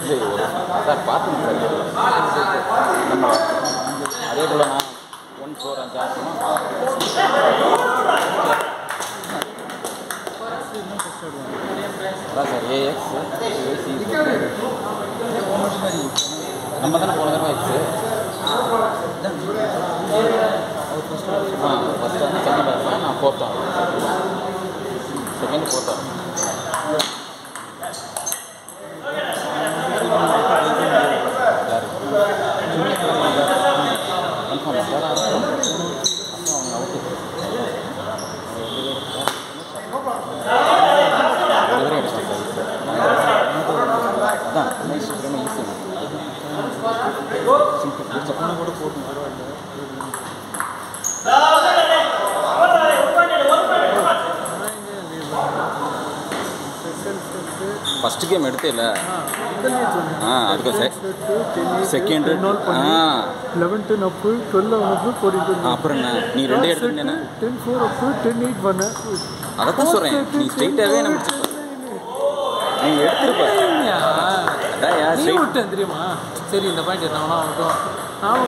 சரி ஒரு சார் பார்த்துங்க சார் நம்ம அதே போல் நான் ஒன் ஃபோர் அஞ்சு ஆகணும் அதான் சார் ஏஎக்ஸ் ஏசி நம்ம தானே போன தடவை ஆயிடுச்சு ஆ ஃபஸ்ட்டு வந்து செகண்ட் ஆகும் நான் ஃபோர்த் ஆகும் செகண்ட் ஃபோர்த் ஆகும் யாரு கன்ஃபார்ம் சார் அப்போ அவங்க அவுட்டு ரெண்டு பேரும் அடிச்சிட்டேன் சார் அதான் நைஸ் ரொம்ப ஈஸி சிம்பிள் சப்பான கூட போட்டு பரவாயில்ல ஃபஸ்ட் கேம் எடுத்தே இல்லை ஆ அதுக்கு செ செகண்ட் ஆ லெவன்த்து அப்பு டுவெல் அப்பு போட்டிட்டு அப்புறம் என்ன நீ ரெண்டே எடுத்துட்டேன்னு டென் ஃபோர் அப்பு டென் எயிட் பண்ணேன் அதை தான் சொல்கிறேன் நீ ஸ்ட்ரைட்டாகவே நம்ம நீ எடுத்துருப்ப அதான் நீ ஸ்ட்ரைட் விட்டேன் தெரியுமா சரி இந்த பாயிண்ட் என்ன வேணா விட்டோம் நான்